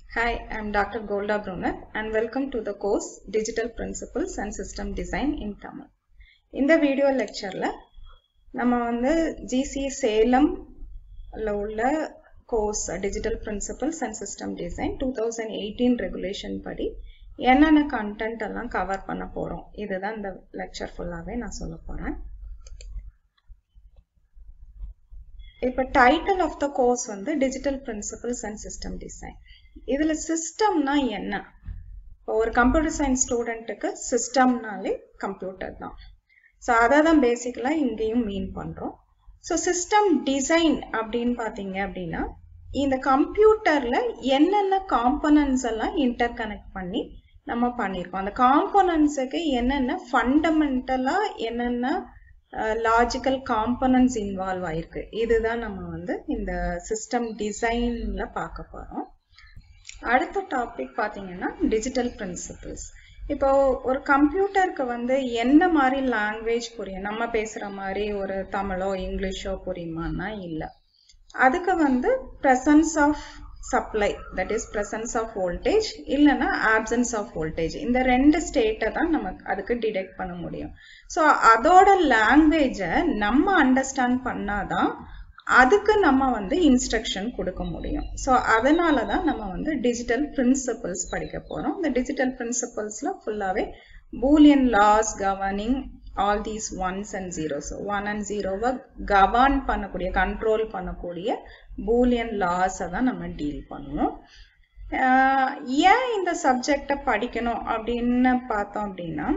Hi, I'm Dr. Golda Brunner and welcome to the course Digital Principles and System Design in Tamil. இந்த video லெக்சரில் நம்ம வந்து GC சேலம்ல உள்ள course digital principles and system design two thousand eighteen regulation படி என்னென்ன content எல்லாம் cover பண்ண போகிறோம் இதுதான் இந்த லெக்சர் ஃபுல்லாகவே நான் சொல்ல போகிறேன் இப்போ டைட்டில் ஆஃப் த கோர்ஸ் வந்து digital principles and system design இதில் சிஸ்டம்னா என்ன இப்போ ஒரு கம்ப்யூட்டர் சயின்ஸ் ஸ்டூடெண்ட்டுக்கு சிஸ்டம்னாலே கம்ப்யூட்டர் தான் ஸோ அதை தான் பேசிக்கலாக இங்கேயும் மீன் பண்ணுறோம் ஸோ சிஸ்டம் டிசைன் அப்படின்னு பார்த்தீங்க அப்படின்னா இந்த கம்ப்யூட்டரில் என்னென்ன காம்பனன்ட்ஸ் எல்லாம் இன்டர் கனெக்ட் பண்ணி நம்ம பண்ணியிருக்கோம் அந்த காம்பனன்ட்ஸுக்கு என்னென்ன ஃபண்டமெண்டலாக என்னென்ன லாஜிக்கல் காம்பனன்ட்ஸ் இன்வால்வ் ஆயிருக்கு இதுதான் நம்ம வந்து இந்த சிஸ்டம் டிசைன்ல பார்க்க போறோம் அடுத்த டாபிக் பார்த்தீங்கன்னா டிஜிட்டல் பிரின்சிபிள்ஸ் இப்போ ஒரு கம்ப்யூட்டருக்கு வந்து என்ன மாதிரி லாங்குவேஜ் புரியும் நம்ம பேசுற மாதிரி ஒரு தமிழோ இங்கிலீஷோ புரியுமான்னா இல்லை அதுக்கு வந்து presence of supply that is presence of voltage இல்லைன்னா ஆப்சன்ஸ் ஆஃப் வோல்டேஜ் இந்த ரெண்டு ஸ்டேட்டை தான் நமக்கு அதுக்கு டிடெக்ட் பண்ண முடியும் ஸோ அதோட லாங்குவேஜை நம்ம அண்டர்ஸ்டாண்ட் பண்ணாதான் அதுக்கு நம்ம வந்து இன்ஸ்ட்ரக்ஷன் கொடுக்க முடியும் ஸோ அதனால தான் நம்ம வந்து டிஜிட்டல் பிரின்சிபல்ஸ் படிக்க போகிறோம் இந்த டிஜிட்டல் பிரின்சிபல்ஸில் ஃபுல்லாகவே Boolean laws governing all these ones and zeros one and ஜீரோவை கவர்ன் பண்ணக்கூடிய கண்ட்ரோல் பண்ணக்கூடிய பூலியன் லாஸை தான் நம்ம டீல் பண்ணுவோம் ஏன் இந்த சப்ஜெக்டை படிக்கணும் அப்படின்னு பார்த்தோம் அப்படின்னா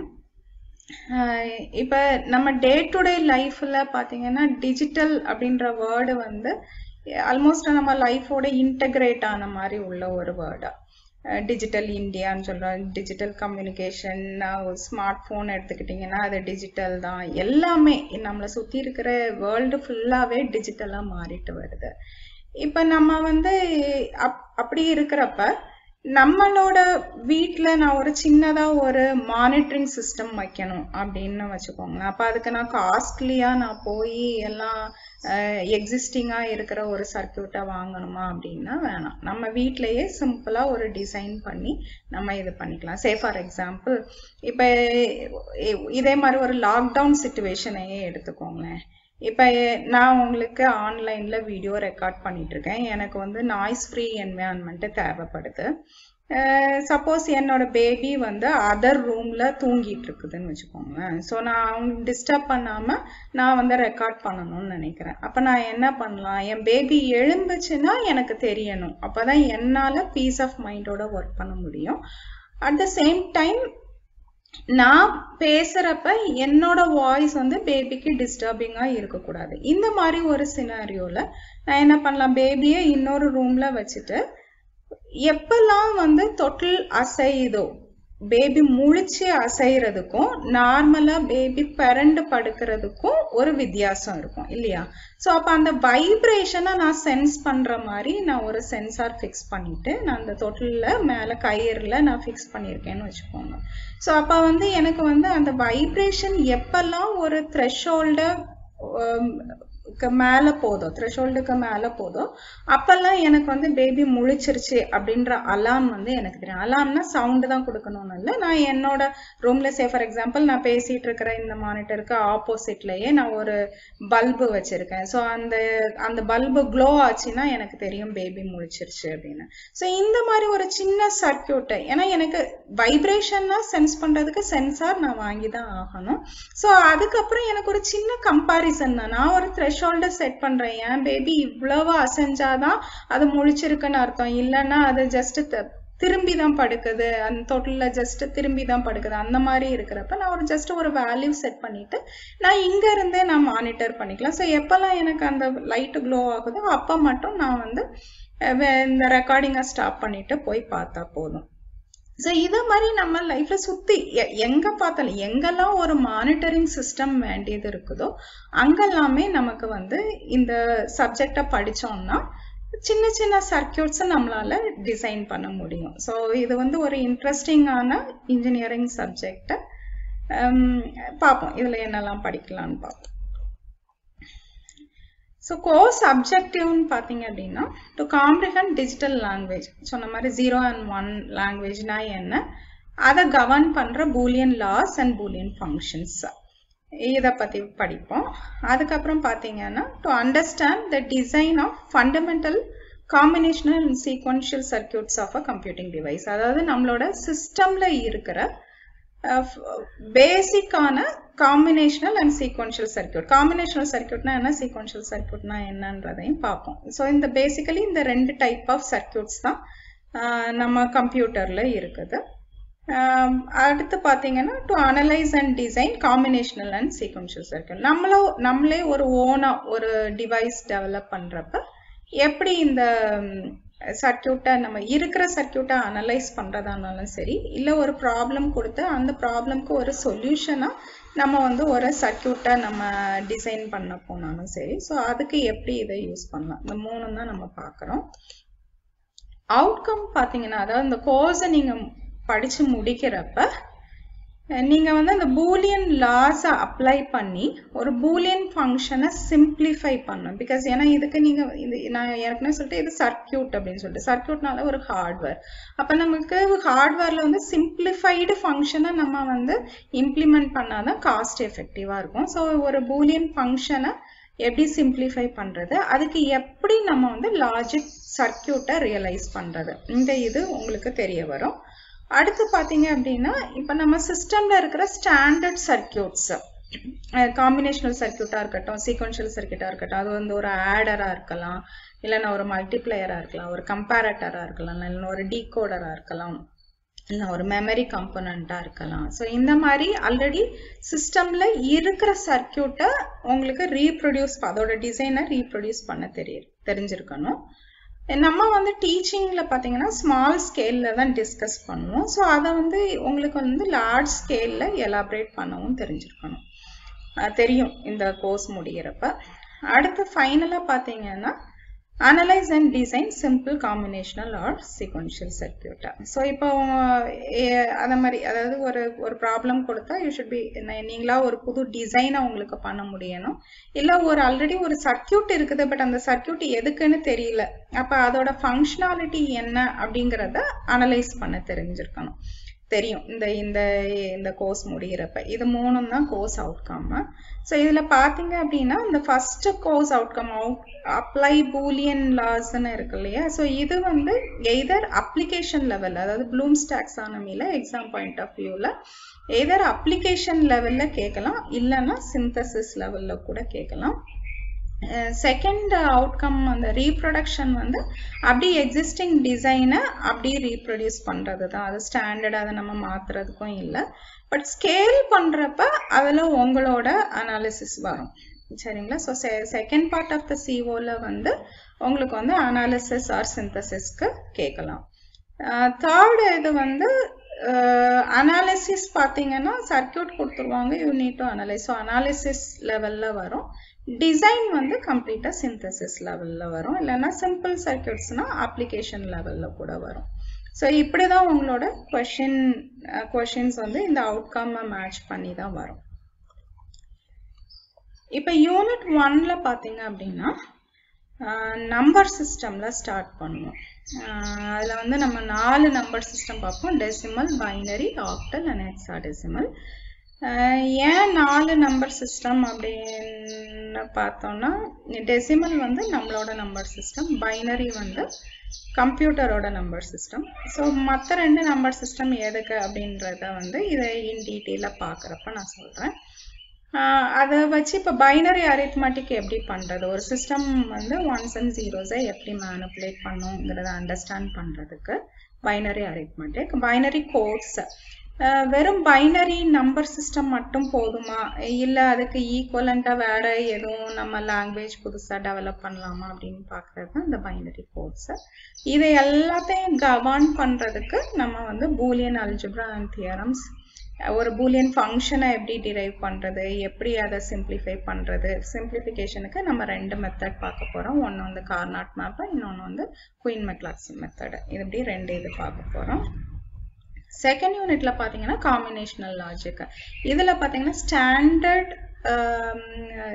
இப்போ நம்ம டே டு டே லைஃப்பில் பார்த்தீங்கன்னா டிஜிட்டல் அப்படின்ற வேர்டு வந்து ஆல்மோஸ்ட் நம்ம லைஃபோட இன்டகிரேட் ஆன மாதிரி உள்ள ஒரு வேர்டா டிஜிட்டல் இந்தியான்னு சொல்கிறோம் டிஜிட்டல் கம்யூனிகேஷன் ஸ்மார்ட் ஃபோன் எடுத்துக்கிட்டிங்கன்னா அது டிஜிட்டல் தான் எல்லாமே நம்மளை சுற்றி இருக்கிற வேர்ல்டு ஃபுல்லாகவே டிஜிட்டலாக மாறிட்டு வருது இப்போ நம்ம வந்து அப் அப்படி இருக்கிறப்ப நம்மளோட வீட்டில் நான் ஒரு சின்னதாக ஒரு மானிட்டரிங் சிஸ்டம் வைக்கணும் அப்படின்னு வச்சுக்கோங்களேன் அப்போ அதுக்கு நான் காஸ்ட்லியாக நான் போய் எல்லாம் எக்ஸிஸ்டிங்காக இருக்கிற ஒரு சர்க்கியூட்டை வாங்கணுமா அப்படின்னா வேணாம் நம்ம வீட்டிலையே சிம்பிளாக ஒரு டிசைன் பண்ணி நம்ம இது பண்ணிக்கலாம் சே ஃபார் எக்ஸாம்பிள் இப்போ இதே மாதிரி ஒரு லாக்டவுன் சுச்சுவேஷனையே எடுத்துக்கோங்களேன் இப்போ நான் உங்களுக்கு ஆன்லைனில் வீடியோ ரெக்கார்ட் பண்ணிட்டு இருக்கேன் எனக்கு வந்து நாய்ஸ் ஃப்ரீ என்வயான்மெண்ட்டு தேவைப்படுது சப்போஸ் என்னோட பேபி வந்து அதர் ரூமில் தூங்கிட்டு இருக்குதுன்னு வச்சுக்கோங்களேன் ஸோ நான் அவங்க டிஸ்டர்ப் பண்ணாமல் நான் வந்து ரெக்கார்ட் பண்ணணும்னு நினைக்கிறேன் அப்போ நான் என்ன பண்ணலாம் என் பேபி எழும்புச்சுன்னா எனக்கு தெரியணும் அப்போ தான் என்னால் பீஸ் ஆஃப் மைண்டோட ஒர்க் பண்ண முடியும் அட் த சேம் டைம் நான் பேசுறப்ப என்னோட வாய்ஸ் வந்து பேபிக்கு டிஸ்டர்பிங்கா இருக்கக்கூடாது இந்த மாதிரி ஒரு சினாரியோல நான் என்ன பண்ணலாம் பேபியை இன்னொரு ரூம்ல வச்சுட்டு எப்பெல்லாம் வந்து தொட்டில் அசையுதோ பேபி முழிச்சு அசைறதுக்கும் நார்மலா பேபி பிறண்டு படுக்கிறதுக்கும் ஒரு வித்தியாசம் இருக்கும் இல்லையா ஸோ அப்போ அந்த வைப்ரேஷனை நான் சென்ஸ் பண்ற மாதிரி நான் ஒரு சென்சார் ஃபிக்ஸ் பண்ணிட்டு நான் அந்த தொட்டிலில் மேலே கயிறில் நான் ஃபிக்ஸ் பண்ணியிருக்கேன்னு வச்சுக்கோங்க ஸோ அப்போ வந்து எனக்கு வந்து அந்த வைப்ரேஷன் எப்பெல்லாம் ஒரு த்ரெஷோல்ட மேலே போதும் த்ரெஷோல்டுக்கு மேலே போதும் அப்பெல்லாம் எனக்கு வந்து பேபி முழிச்சிருச்சு அப்படின்ற அலாம் வந்து எனக்கு தெரியும் அலாம்னா சவுண்டு தான் கொடுக்கணும்னு இல்லை நான் என்னோட ரூம்ல சே ஃபார் எக்ஸாம்பிள் நான் பேசிட்டு இருக்கிற இந்த மானிட்டருக்கு ஆப்போசிட்லயே நான் ஒரு பல்பு வச்சிருக்கேன் ஸோ அந்த அந்த பல்பு க்ளோ ஆச்சுன்னா எனக்கு தெரியும் பேபி முழிச்சிருச்சு அப்படின்னு ஸோ இந்த மாதிரி ஒரு சின்ன சர்க்கியூட்டு ஏன்னா எனக்கு வைப்ரேஷன்னா சென்ஸ் பண்றதுக்கு சென்சார் நான் வாங்கி தான் ஆகணும் ஸோ அதுக்கப்புறம் எனக்கு ஒரு சின்ன கம்பாரிசன் தான் நான் ஒரு த்ரெஷோல்டு செட் பண்றேன் என் பேபி இவ்வளவு அசைஞ்சாதான் அது முழிச்சிருக்குன்னு அர்த்தம் இல்லைன்னா அது ஜஸ்ட் திரும்பி தான் படுக்குது அந்த தொட்டில ஜஸ்ட் திரும்பி தான் படுக்குது அந்த மாதிரி இருக்கிறப்ப நான் ஒரு ஜஸ்ட் ஒரு வேல்யூ செட் பண்ணிட்டு நான் இங்க இருந்தே நான் மானிட்டர் பண்ணிக்கலாம் ஸோ எப்பெல்லாம் எனக்கு அந்த லைட் க்ளோ ஆகுதோ அப்போ மட்டும் நான் வந்து இந்த ரெக்கார்டிங்கை ஸ்டாப் பண்ணிட்டு போய் பார்த்தா போதும் ஸோ இதை மாதிரி நம்ம லைஃப்ல சுத்தி எங்க பார்த்தாலும் எங்கெல்லாம் ஒரு மானிட்டரிங் சிஸ்டம் வேண்டியது இருக்குதோ அங்கெல்லாமே நமக்கு வந்து இந்த சப்ஜெக்டை படிச்சோம்னா சின்ன சின்ன சர்க்கியூட்ஸை நம்மளால டிசைன் பண்ண முடியும் ஸோ இது வந்து ஒரு இன்ட்ரெஸ்டிங்கான இன்ஜினியரிங் சப்ஜெக்டை பார்ப்போம் இதில் என்னெல்லாம் படிக்கலாம்னு பார்ப்போம் ஸோ கோர்ஸ் அப்ஜெக்டிவ்னு பார்த்தீங்க அப்படின்னா டு காம்ப்ரிஹண்ட் டிஜிட்டல் லாங்குவேஜ் சொன்ன மாதிரி ஜீரோ அண்ட் ஒன் லாங்குவேஜ்னா என்ன அதை கவர்ன் பண்ணுற Boolean laws and Boolean functions இதை பற்றி படிப்போம் அதுக்கப்புறம் பார்த்தீங்கன்னா to understand the design of fundamental combinational and sequential circuits of a computing device அதாவது நம்மளோட சிஸ்டமில் இருக்கிற பேசிக்கான combinational and sequential circuit combinational சர்க்கியூட்னா என்ன சீக்வன்ஷியல் சர்க்கியூட்னா என்னன்றதையும் பார்ப்போம் ஸோ இந்த பேசிக்கலி இந்த ரெண்டு டைப் ஆஃப் சர்க்கியூட்ஸ் தான் நம்ம கம்ப்யூட்டரில் இருக்குது அடுத்து பார்த்தீங்கன்னா to analyse and design combinational and sequential circuit நம்மளோ நம்மளே ஒரு ஓனாக ஒரு டிவைஸ் டெவலப் பண்ணுறப்ப எப்படி இந்த சர்க்கியூட்டை நம்ம இருக்கிற சர்க்கியூட்டை அனலைஸ் பண்ணுறதானாலும் சரி இல்லை ஒரு ப்ராப்ளம் கொடுத்து அந்த ப்ராப்ளம்க்கு ஒரு சொல்யூஷனாக நம்ம வந்து ஒரு சர்க்கியூட்டை நம்ம டிசைன் பண்ண போனாலும் சரி ஸோ அதுக்கு எப்படி இதை யூஸ் பண்ணலாம் இந்த மூணு தான் நம்ம பார்க்குறோம் அவுட்கம் பார்த்தீங்கன்னா அதாவது இந்த கோர்ஸை நீங்கள் படித்து முடிக்கிறப்ப நீங்கள் வந்து அந்த பூலியன் லாஸை அப்ளை பண்ணி ஒரு பூலியன் ஃபங்க்ஷனை சிம்பிளிஃபை பண்ணணும் பிகாஸ் ஏன்னா இதுக்கு நீங்கள் இது நான் ஏற்கனவே சொல்லிட்டு இது சர்க்கியூட் அப்படின்னு சொல்லிட்டு சர்க்கியூட்னால ஒரு ஹார்ட்வேர் அப்போ நமக்கு ஹார்ட்வேரில் வந்து சிம்பிளிஃபைடு ஃபங்க்ஷனை நம்ம வந்து இம்ப்ளிமெண்ட் பண்ணாதான் காஸ்ட் எஃபெக்டிவாக இருக்கும் ஸோ ஒரு பூலியன் ஃபங்க்ஷனை எப்படி சிம்பிளிஃபை பண்ணுறது அதுக்கு எப்படி நம்ம வந்து லாஜிக் சர்க்கியூட்டை ரியலைஸ் பண்ணுறது இந்த இது உங்களுக்கு தெரிய வரும் அடுத்து பார்த்தீங்க அப்படின்னா இப்போ நம்ம சிஸ்டமில் இருக்கிற ஸ்டாண்டர்ட் சர்க்கியூட்ஸ் காம்பினேஷனல் சர்க்கியூட்டாக இருக்கட்டும் சீக்வன்ஷியல் சர்க்கியூட்டாக இருக்கட்டும் அது வந்து ஒரு ஆடராக இருக்கலாம் இல்லைன்னா ஒரு மல்டிப்ளேயராக இருக்கலாம் ஒரு கம்பேரட்டராக இருக்கலாம் இல்லைன்னா ஒரு டீகோடராக இருக்கலாம் இல்லை ஒரு மெமரி கம்பனண்ட்டாக இருக்கலாம் ஸோ இந்த மாதிரி ஆல்ரெடி சிஸ்டமில் இருக்கிற சர்க்கியூட்டை உங்களுக்கு ரீப்ரொடியூஸ் அதோட டிசைனை ரீப்ரொடியூஸ் பண்ண தெரிய தெரிஞ்சிருக்கணும் நம்ம வந்து டீச்சிங்கில் பார்த்தீங்கன்னா ஸ்மால் ஸ்கேலில் தான் டிஸ்கஸ் பண்ணுவோம் ஸோ அதை வந்து உங்களுக்கு வந்து லார்ஜ் ஸ்கேலில் எலாபரேட் பண்ணவும் தெரிஞ்சிருக்கணும் தெரியும் இந்த கோர்ஸ் முடிகிறப்ப அடுத்து ஃபைனலாக பார்த்தீங்கன்னா analyse and design simple combinational or sequential சர்க்கியூட்டா ஸோ இப்போ அதை மாதிரி அதாவது ஒரு ஒரு ப்ராப்ளம் கொடுத்தா யூ ஷுட் பி நீங்களா ஒரு புது டிசைனை உங்களுக்கு பண்ண முடியணும் இல்லை ஒரு ஆல்ரெடி ஒரு சர்க்கியூட் இருக்குது பட் அந்த சர்க்கியூட் எதுக்குன்னு தெரியல அப்போ அதோட ஃபங்க்ஷனாலிட்டி என்ன அப்படிங்கிறத அனலைஸ் பண்ண தெரிஞ்சிருக்கணும் தெரியும் இந்த இந்த இந்த கோர்ஸ் முடிகிறப்ப இது மூணும் தான் கோர்ஸ் அவுட்கம் ஸோ இதில் பார்த்தீங்க அப்படின்னா இந்த first course outcome out apply Boolean லாஸ்ன்னு இருக்கு இல்லையா ஸோ இது வந்து எய்தர் அப்ளிகேஷன் லெவல் அதாவது ப்ளூம்ஸ் டாக்ஸானமியில் எக்ஸாம் பாயிண்ட் ஆஃப் வியூவில் எய்தர் அப்ளிகேஷன் லெவலில் கேட்கலாம் இல்லைன்னா சிந்தசிஸ் லெவலில் கூட கேட்கலாம் செகண்ட் அவுட்கம் அந்த ரீப்ரொடக்ஷன் வந்து அப்படி எக்ஸிஸ்டிங் டிசைனை அப்படியே ரீப்ரொடியூஸ் பண்ணுறது தான் அது ஸ்டாண்டர்ட் அதை நம்ம மாற்றுறதுக்கும் இல்லை பட் ஸ்கேல் பண்ணுறப்ப அதில் உங்களோட அனாலிசிஸ் வரும் சரிங்களா ஸோ செ செகண்ட் பார்ட் ஆஃப் த சிஓவில் வந்து உங்களுக்கு வந்து அனாலிசிஸ் ஆர் சிந்தசிஸ்க்கு கேட்கலாம் தேர்டு இது வந்து அனாலிசிஸ் பார்த்தீங்கன்னா சர்க்கியூட் கொடுத்துருவாங்க you need to analyse so analysis லெவலில் வரும் டிசைன் வந்து கம்ப்ளீட்டாக சிந்தசிஸ் லெவலில் வரும் இல்லைன்னா சிம்பிள் சர்க்கியூட்ஸ்னால் அப்ளிகேஷன் லெவலில் கூட வரும் ஸோ இப்படி தான் உங்களோட கொஷின் கொஷின்ஸ் வந்து இந்த அவுட்கம்மை மேட்ச் பண்ணி தான் வரும் இப்போ யூனிட் ஒன்ல பார்த்தீங்க அப்படின்னா நம்பர் சிஸ்டமில் ஸ்டார்ட் பண்ணுவோம் அதில் வந்து நம்ம நாலு நம்பர் சிஸ்டம் பார்ப்போம் decimal binary octal and hexadecimal ஏன் நாலு நம்பர் சிஸ்டம் அப்படின்னு பார்த்தோம்னா டெசிமல் வந்து நம்மளோட நம்பர் சிஸ்டம் பைனரி வந்து கம்ப்யூட்டரோட நம்பர் சிஸ்டம் ஸோ மற்ற ரெண்டு நம்பர் சிஸ்டம் எதுக்கு அப்படின்றத வந்து இதை இன் டீட்டெயிலாக பார்க்குறப்ப நான் சொல்கிறேன் அதை வச்சு இப்போ பைனரி அரித்மெட்டிக் எப்படி பண்ணுறது ஒரு சிஸ்டம் வந்து ஒன்ஸ் அண்ட் ஜீரோஸை எப்படி மேனிப்புலேட் பண்ணுங்கிறத அண்டர்ஸ்டாண்ட் பண்ணுறதுக்கு பைனரி அரித்மெட்டிக் பைனரி கோட்ஸ் வெறும் பைனரி நம்பர் சிஸ்டம் மட்டும் போதுமா இல்லை அதுக்கு ஈக்குவலண்ட்டாக வேற எதுவும் நம்ம லாங்குவேஜ் புதுசாக டெவலப் பண்ணலாமா அப்படின்னு பார்க்குறது தான் இந்த பைனரி கோட்ஸு இதை எல்லாத்தையும் கவர்ன் பண்ணுறதுக்கு நம்ம வந்து பூலியன் அல்ஜிப்ரா அண்ட் தியரம்ஸ் ஒரு பூலியன் ஃபங்க்ஷனை எப்படி டிரைவ் பண்ணுறது எப்படி அதை சிம்பிளிஃபை பண்ணுறது சிம்பிளிஃபிகேஷனுக்கு நம்ம ரெண்டு மெத்தட் பார்க்க போகிறோம் ஒன்று வந்து கார்னாட் மேப்பு இன்னொன்று வந்து குயின் மெக்லாக்ஸி மெத்தடு இது இப்படி ரெண்டு இது பார்க்க போகிறோம் செகண்ட் யூனிட்ல பார்த்தீங்கன்னா காம்பினேஷனல் லாஜிக் இதில் பார்த்தீங்கன்னா ஸ்டாண்டர்ட்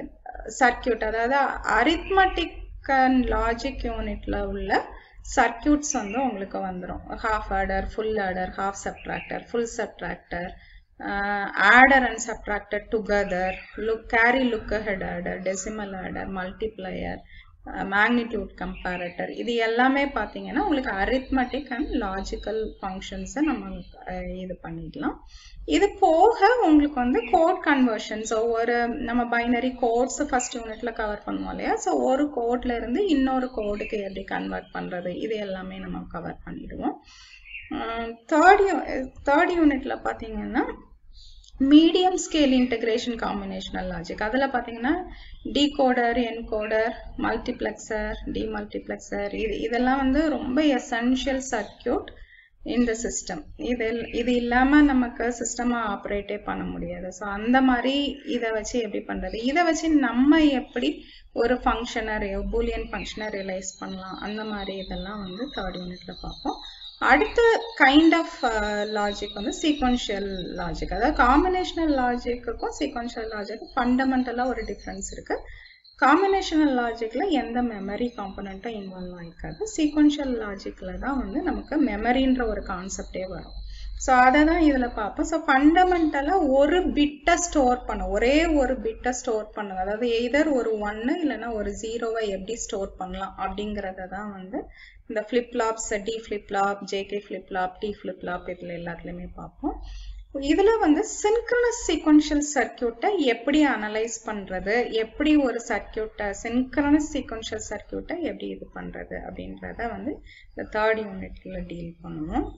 சர்க்கியூட் அதாவது அரித்மெட்டிக் அண்ட் லாஜிக் யூனிட்ல உள்ள சர்க்கியூட்ஸ் வந்து உங்களுக்கு வந்துடும் half adder full adder half subtractor full subtractor adder and subtractor together look carry look ahead adder decimal adder multiplier magnitude comparator இது எல்லாமே பார்த்தீங்கன்னா உங்களுக்கு அரித்மெட்டிக் அண்ட் லாஜிக்கல் ஃபங்க்ஷன்ஸை நம்ம அஹ், இது பண்ணிடலாம் இது போக உங்களுக்கு வந்து கோட் கன்வர்ஷன்ஸ் ஒவ்வொரு நம்ம பைனரி கோட்ஸ் ஃபர்ஸ்ட் யூனிட்ல கவர் பண்ணுவோம் இல்லையா ஸோ ஒரு கோட்ல இருந்து இன்னொரு கோடுக்கு எப்படி கன்வெர்ட் பண்றது இது எல்லாமே நம்ம கவர் பண்ணிடுவோம் தேர்ட் தேர்ட் யூனிட்ல பார்த்தீங்கன்னா medium scale integration combinational logic அதில் பார்த்தீங்கன்னா டிகோடர் என்கோடர் மல்டிப்ளெக்சர் டிமல்டிப்ளெக்சர் இது இதெல்லாம் வந்து ரொம்ப எசென்ஷியல் சர்க்கியூட் இந்த சிஸ்டம் இது இது இல்லாமல் நமக்கு சிஸ்டமாக ஆப்ரேட்டே பண்ண முடியாது ஸோ அந்த மாதிரி இதை வச்சு எப்படி பண்ணுறது இதை வச்சு நம்ம எப்படி ஒரு ஃபங்க்ஷனை பூலியன் ஃபங்க்ஷனை ரியலைஸ் பண்ணலாம் அந்த மாதிரி இதெல்லாம் வந்து தேர்ட் யூனிட்ல பார்ப்போம் அடுத்த கைண்ட் ஆஃப் லாஜிக் வந்து சீக்வன்ஷியல் லாஜிக் அதாவது காம்பினேஷனல் லாஜிக்குக்கும் சீக்வன்ஷியல் லாஜிக்கும் ஃபண்டமெண்டலாக ஒரு டிஃப்ரென்ஸ் இருக்கு காம்பினேஷனல் லாஜிக்ல எந்த மெமரி காம்பனண்ட்டும் இன்வால்வ் ஆகிருக்காது சீக்வன்ஷியல் லாஜிக்ல தான் வந்து நமக்கு மெமரின்ற ஒரு கான்செப்டே வரும் ஸோ அதை தான் இதில் பார்ப்போம் ஸோ ஃபண்டமெண்டலாக ஒரு பிட்டை ஸ்டோர் பண்ண ஒரே ஒரு பிட்டை ஸ்டோர் பண்ணுங்க அதாவது எய்தர் ஒரு ஒன்று இல்லைன்னா ஒரு ஜீரோவை எப்படி ஸ்டோர் பண்ணலாம் அப்படிங்கிறத தான் வந்து இந்த flip flops D flip flop JK flip flop T flip flop இதில் எல்லாத்துலேயுமே பார்ப்போம் இதில் வந்து சின்க்ரனஸ் சீக்வன்ஷியல் சர்க்கியூட்டை எப்படி அனலைஸ் பண்ணுறது எப்படி ஒரு சர்க்கியூட்டை சின்க்ரனஸ் சீக்வன்ஷியல் சர்க்கியூட்டை எப்படி இது பண்ணுறது அப்படின்றத வந்து இந்த தேர்ட் யூனிட்ல டீல் பண்ணுவோம்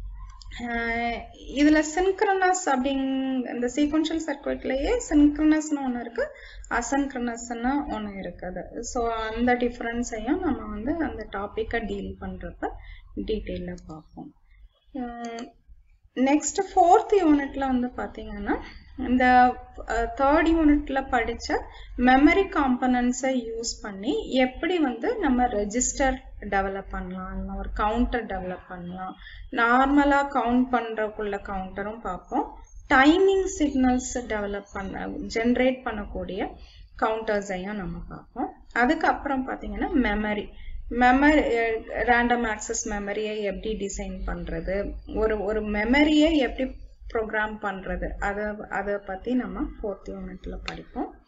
இதுல சின்க்ரனஸ் அப்படிங் இந்த சீக்வன்ஷியல் சர்க்கியூட்லயே சின்க்ரனஸ்னு ஒன்று இருக்கு அசன்க்ரனஸ்னு ஒன்று இருக்குது ஸோ அந்த டிஃப்ரென்ஸையும் நம்ம வந்து அந்த டாப்பிக்கை டீல் பண்றப்ப டீட்டெயிலில் பார்ப்போம் நெக்ஸ்ட் ஃபோர்த் யூனிட்ல வந்து பார்த்தீங்கன்னா இந்த தேர்ட் யூனிட்ல படிச்ச மெமரி காம்பனன்ட்ஸை யூஸ் பண்ணி எப்படி வந்து நம்ம ரெஜிஸ்டர் டெவலப் பண்ணலாம் இல்லைன்னா ஒரு கவுண்டர் டெவலப் பண்ணலாம் நார்மலாக கவுண்ட் பண்ணுறக்குள்ள கவுண்டரும் பார்ப்போம் டைமிங் சிக்னல்ஸ் டெவலப் பண்ண ஜென்ரேட் பண்ணக்கூடிய கவுண்டர்ஸையும் நம்ம பார்ப்போம் அதுக்கப்புறம் பார்த்தீங்கன்னா மெமரி மெமரி ரேண்டம் ஆக்சஸ் மெமரியை எப்படி டிசைன் பண்ணுறது ஒரு ஒரு மெமரியை எப்படி ப்ரோக்ராம் பண்ணுறது அதை அதை பற்றி நம்ம ஃபோர்த் யூனிட்ல படிப்போம்